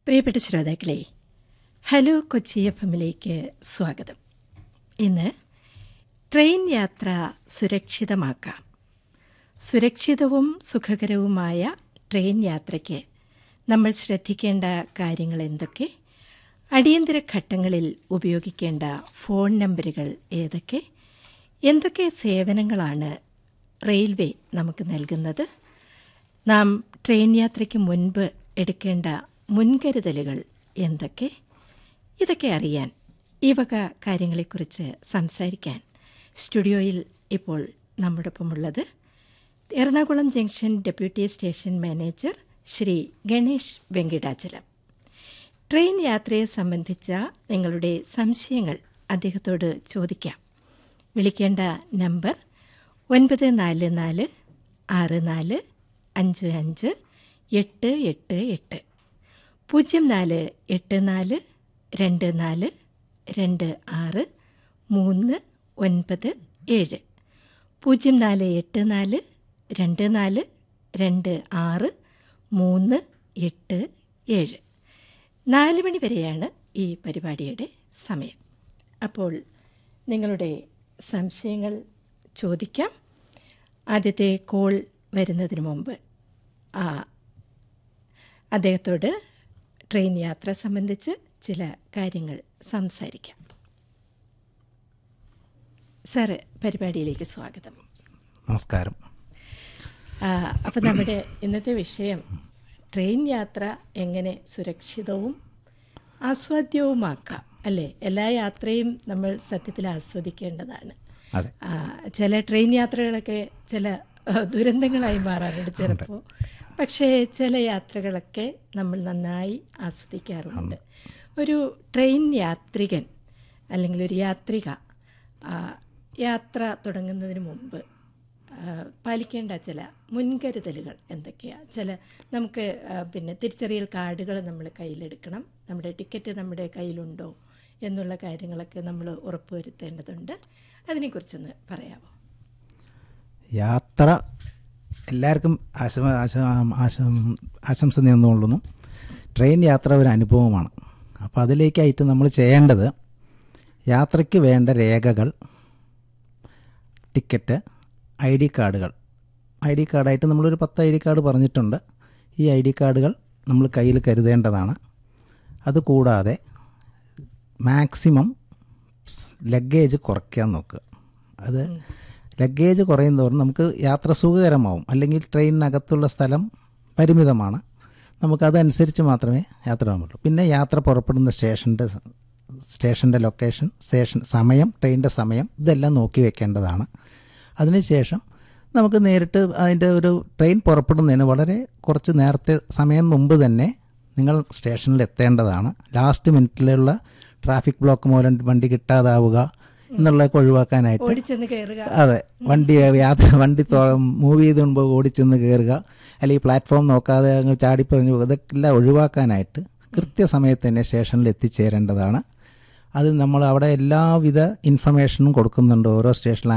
പ്രിയപ്പെട്ട ശ്രോതാക്കളെ hello Kochi F എമ്മിലേക്ക് സ്വാഗതം ഇന്ന് ട്രെയിൻ യാത്ര സുരക്ഷിതമാക്കാം സുരക്ഷിതവും സുഖകരവുമായ ട്രെയിൻ യാത്രയ്ക്ക് നമ്മൾ ശ്രദ്ധിക്കേണ്ട കാര്യങ്ങൾ എന്തൊക്കെ അടിയന്തര ഘട്ടങ്ങളിൽ ഉപയോഗിക്കേണ്ട ഫോൺ നമ്പറുകൾ ഏതൊക്കെ എന്തൊക്കെ സേവനങ്ങളാണ് റെയിൽവേ നമുക്ക് നൽകുന്നത് നാം ട്രെയിൻ യാത്രയ്ക്ക് മുൻപ് എടുക്കേണ്ട മുൻകരുതലുകൾ എന്തൊക്കെ ഇതൊക്കെ അറിയാൻ ഈ വക കാര്യങ്ങളെക്കുറിച്ച് സംസാരിക്കാൻ സ്റ്റുഡിയോയിൽ ഇപ്പോൾ നമ്മോടൊപ്പമുള്ളത് Ernakulam junction deputy station manager Shri Ganesh Venkitachalam train യാത്രയെ സംബന്ധിച്ച നിങ്ങളുടെ സംശയങ്ങൾ അദ്ദേഹത്തോട് ചോദിക്കാം വിളിക്കേണ്ട നമ്പർ ഒൻപത് നാല് നാല് ആറ് നാല് അഞ്ച് അഞ്ച് എട്ട് എട്ട് എട്ട് പൂജ്യം നാല് എട്ട് നാല് രണ്ട് നാല് രണ്ട് ആറ് മൂന്ന് ഒൻപത് ഏഴ് പൂജ്യം നാല് എട്ട് നാല് രണ്ട് നാല് രണ്ട് ആറ് മൂന്ന് എട്ട് ഏഴ് നാല് മണി വരെയാണ് ഈ പരിപാടിയുടെ സമയം അപ്പോൾ നിങ്ങളുടെ സംശയങ്ങൾ ചോദിക്കാം ആദ്യത്തെ കോൾ വരുന്നതിന് മുമ്പ് ആ അദ്ദേഹത്തോട് ട്രെയിൻ യാത്ര സംബന്ധിച്ച് ചില കാര്യങ്ങൾ സംസാരിക്കാം സാറ് പരിപാടിയിലേക്ക് സ്വാഗതം നമസ്കാരം അപ്പം നമ്മുടെ ഇന്നത്തെ വിഷയം ട്രെയിൻ യാത്ര എങ്ങനെ സുരക്ഷിതവും ആസ്വാദ്യവുമാക്കാം അല്ലേ എല്ലാ യാത്രയും നമ്മൾ സത്യത്തിൽ ആസ്വദിക്കേണ്ടതാണ് അതെ ആ, ചില ട്രെയിൻ യാത്രകളൊക്കെ ചില ആ, ദുരന്തങ്ങളായി മാറാറുണ്ട് ചിലപ്പോൾ പക്ഷേ ചില യാത്രകളൊക്കെ നമ്മൾ നന്നായി ആസ്വദിക്കാറുണ്ട് ഒരു ട്രെയിൻ യാത്രികൻ അല്ലെങ്കിൽ ഒരു യാത്രിക ആ, യാത്ര തുടങ്ങുന്നതിന് മുമ്പ് ആ, പാലിക്കേണ്ട ചില മുൻകരുതലുകൾ എന്തൊക്കെയാണ് ചില നമുക്ക് ആ, പിന്നെ തിരിച്ചറിയൽ കാർഡുകൾ നമ്മൾ കയ്യിലെടുക്കണം നമ്മുടെ ടിക്കറ്റ് നമ്മുടെ കയ്യിലുണ്ടോ എന്നുള്ള കാര്യങ്ങളൊക്കെ നമ്മൾ ഉറപ്പുവരുത്തേണ്ടതുണ്ട് അതിനെക്കുറിച്ചൊന്ന് പറയാമോ യാത്ര എല്ലാവർക്കും ആശം ആശം ആശം ആശംസ നേർന്നുകൊള്ളുന്നു ട്രെയിൻ യാത്ര ഒരു അനുഭവമാണ് അപ്പോൾ അതിലേക്കായിട്ട് നമ്മൾ ചെയ്യേണ്ടത് യാത്രയ്ക്ക് വേണ്ട രേഖകൾ ടിക്കറ്റ് ഐ ഡി കാർഡുകൾ ഐ ഡി കാർഡായിട്ട് നമ്മളൊരു പത്ത് ഐ ഡി കാർഡ് പറഞ്ഞിട്ടുണ്ട് ഈ ഐ ഡി കാർഡുകൾ നമ്മൾ കയ്യിൽ കരുതേണ്ടതാണ് അതുകൂടാതെ മാക്സിമം ലഗേജ് കുറയ്ക്കാൻ നോക്കുക അത് ലഗേജ് കുറയും തോറും നമുക്ക് യാത്ര സുഖകരമാവും അല്ലെങ്കിൽ ട്രെയിനിനകത്തുള്ള സ്ഥലം പരിമിതമാണ് നമുക്കതനുസരിച്ച് മാത്രമേ യാത്ര ചെയ്യാൻ പറ്റുള്ളൂ പിന്നെ യാത്ര പുറപ്പെടുന്ന സ്റ്റേഷൻ്റെ സ്റ്റേഷൻ്റെ ലൊക്കേഷൻ സ്റ്റേഷൻ സമയം ട്രെയിനിൻ്റെ സമയം ഇതെല്ലാം നോക്കി വെക്കേണ്ടതാണ് അതിനുശേഷം നമുക്ക് നേരിട്ട് അതിൻ്റെ ഒരു ട്രെയിൻ പുറപ്പെടുന്നതിന് വളരെ കുറച്ച് നേരത്തെ സമയം മുമ്പ് തന്നെ നിങ്ങൾ സ്റ്റേഷനിൽ എത്തേണ്ടതാണ് ലാസ്റ്റ് മിനിറ്റിലുള്ള ട്രാഫിക് ബ്ലോക്ക് മൂലം വണ്ടി കിട്ടാതാവുക എന്നുള്ളതൊക്കെ ഒഴിവാക്കാനായിട്ട് ഓടിച്ചെന്ന് കയറുക അതെ വണ്ടി യാത്ര വണ്ടി മൂവ് ചെയ്ത് മുമ്പ് ഓടിച്ചെന്ന് കയറുക അല്ലെങ്കിൽ പ്ലാറ്റ്ഫോം നോക്കാതെ അങ്ങ് ചാടിപ്പറഞ്ഞു പോകുക ഇതൊക്കെല്ലാം ഒഴിവാക്കാനായിട്ട് കൃത്യസമയത്ത് തന്നെ സ്റ്റേഷനിൽ എത്തിച്ചേരേണ്ടതാണ് അത് നമ്മൾ അവിടെ എല്ലാവിധ ഇൻഫർമേഷനും കൊടുക്കുന്നുണ്ട് ഓരോ സ്റ്റേഷനിൽ